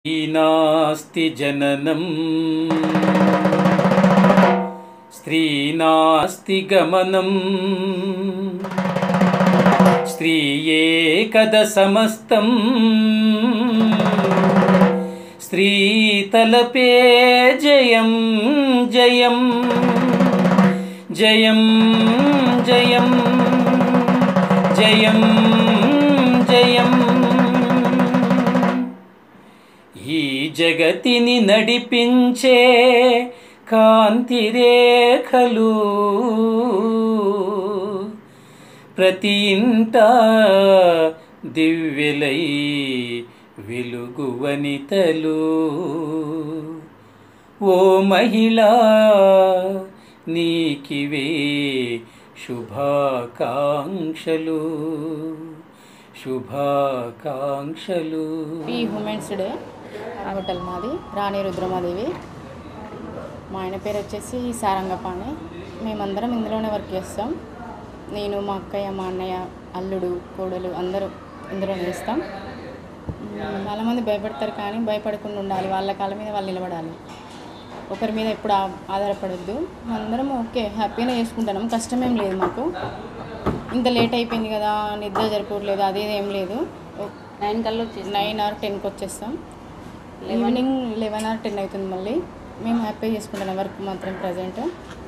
నాస్తి జననం స్త్రీ నాస్తి గమనం స్త్రీయే కద సమస్తం స్త్రీ తలపే జయం జయం జయం జయం జయం జయం ఈ జగతిని నడిపించే కాంతి రేఖలు ప్రతి ఇంట దివ్యలై వెలుగు వనితలు ఓ మహిళా నీకివే శుభాకాంక్షలు శుభాకాంక్షలు ఈ ఉమెన్స్ డే హోటల్ మాది రాణి రుద్రమాదేవి మా ఆయన పేరు వచ్చేసి సారంగపాణి మేమందరం ఇందులోనే వర్క్ చేస్తాం నేను మా అక్కయ్య మా అన్నయ్య అల్లుడు కోడలు అందరూ ఇందులోనే చేస్తాం మ్మ్, చాలామంది భయపడతారు కానీ భయపడకుండా ఉండాలి వాళ్ళ కాళ్ళ మీద వాళ్ళు నిలబడాలి ఒకరి మీద ఎప్పుడు ఆ- ఆధారపడొద్దు అందరం ఓకే హ్యాపీగా చేసుకుంటున్నాం కష్టమేం లేదు మాకు ఇంత లేట్ అయిపోయింది కదా నిద్ర సరిపోవట్లేదు అదేది ఏం లేదు నైన్ కల్లా వచ్చేసి నైన్ ఆర్ టెన్కి వచ్చేస్తాం ఈవినింగ్ లెవెన్ ఆర్ టెన్ అవుతుంది మళ్ళీ మేము హ్యాపీ చేసుకుంటున్నాం వర్క్ మాత్రం ప్రజెంట్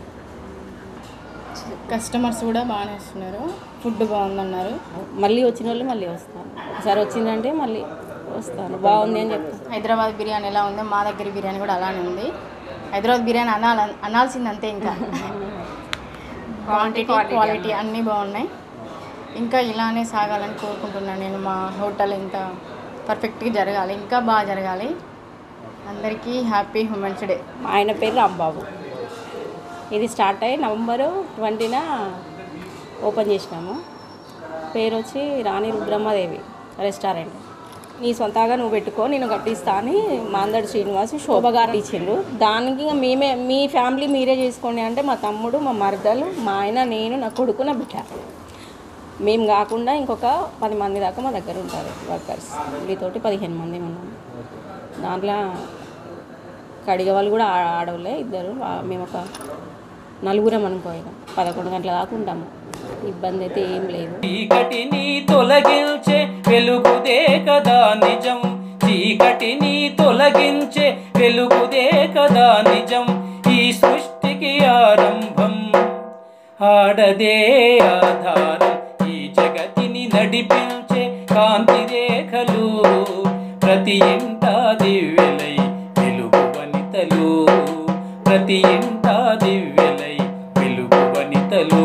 కస్టమర్స్ కూడా బాగానే వస్తున్నారు ఫుడ్ బాగుందన్నారు మళ్ళీ వచ్చిన వాళ్ళు మళ్ళీ వస్తాను ఒకసారి వచ్చిందంటే మళ్ళీ వస్తాను బాగుంది అని చెప్తాను హైదరాబాద్ బిర్యానీ ఎలా ఉందో మా దగ్గర బిర్యానీ కూడా అలానే ఉంది హైదరాబాద్ బిర్యానీ అనాల అనాల్సింది అంతే ఇంకా క్వాంటిటీ క్వాలిటీ అన్నీ బాగున్నాయి ఇంకా ఇలానే సాగాలని కోరుకుంటున్నాను నేను మా హోటల్ ఇంకా పర్ఫెక్ట్గా జరగాలి ఇంకా బాగా జరగాలి అందరికీ హ్యాపీ ఉమెన్స్ డే మా ఆయన పేరు రాంబాబు ఇది స్టార్ట్ అయ్యి నవంబరు ట్వంటీన ఓపెన్ చేసినాము పేరు వచ్చి రాణి రుద్రమ్మదేవి రెస్టారెంట్ నీ సొంతగా నువ్వు పెట్టుకో నేను కట్టిస్తా అని మాందడి శ్రీనివాస్ శోభ గారు ఇచ్చిండ్రు దానికి ఇంకా మేమే మీ ఫ్యామిలీ మీరే చేసుకోండి అంటే మా తమ్ముడు మా మరదలు మా ఆయన నేను నా కొడుకు నా బిడ్డ మేము కాకుండా ఇంకొక పది మంది దాకా మా దగ్గర ఉంటారు వర్కర్స్ వీటితోటి పదిహేను మంది ఉన్నాము దాంట్లో కడిగే వాళ్ళు కూడా ఆ- ఆడవాళ్ళే ఇద్దరు వా- మేము ఒక నలుగురం అనుకో ఇక పదకొండు గంటల దాకా ఉంటాము ఇబ్బంది అయితే ఏం లేదు చీకటిని తొలగించే వెలుగుదే కదా నిజం చీకటిని తొలగించే వెలుగుదే కదా నిజం ఈ సృష్టికి ఆరంభం ఆడదే ఆధారం ఈ జగతిని నడిపించే కాంతి రేఖలు ప్రతి ఇంట దివ్యలై వెలుగు వనితలు ప్రతి ఇంట దివ్యలై వెలుగు వనితలు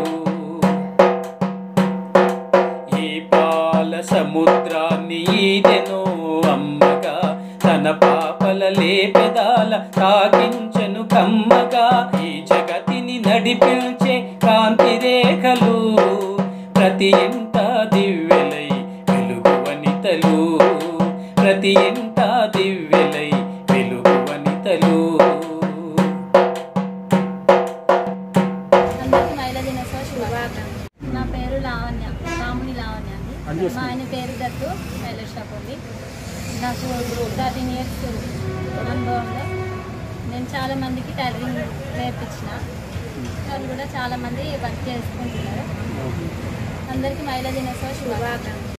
ఈ పాల సముద్రాన్ని ఈదెనో అమ్మగా తన పాపల లేపెదాల తాకించను కమ్మగా ఈ జగతిని నడిపించే కాంతి రేఖలు ప్రతి ఇంట దివ్యలై వెలుగు వనితలు ప్రతి ఇంట దివ్యలై వెలుగు వనితలు అందరికీ మహిళా దినోత్సవ శుభాకాంక్షలు నా పేరు లావణ్య రాముని లావణ్య అండి మా ఆయన పేరు దత్తు టైలర్ షాప్ ఉంది నాకు థర్టీన్ ఇయర్స్ అనుభవంలో నేను చాలా మందికి టైలరింగ్ నేర్పించిన వాళ్ళు కూడా చాలా మంది వర్క్ చేసుకుంటున్నారు అందరికీ మహిళా దినోత్సవ శుభాకాంక్షలు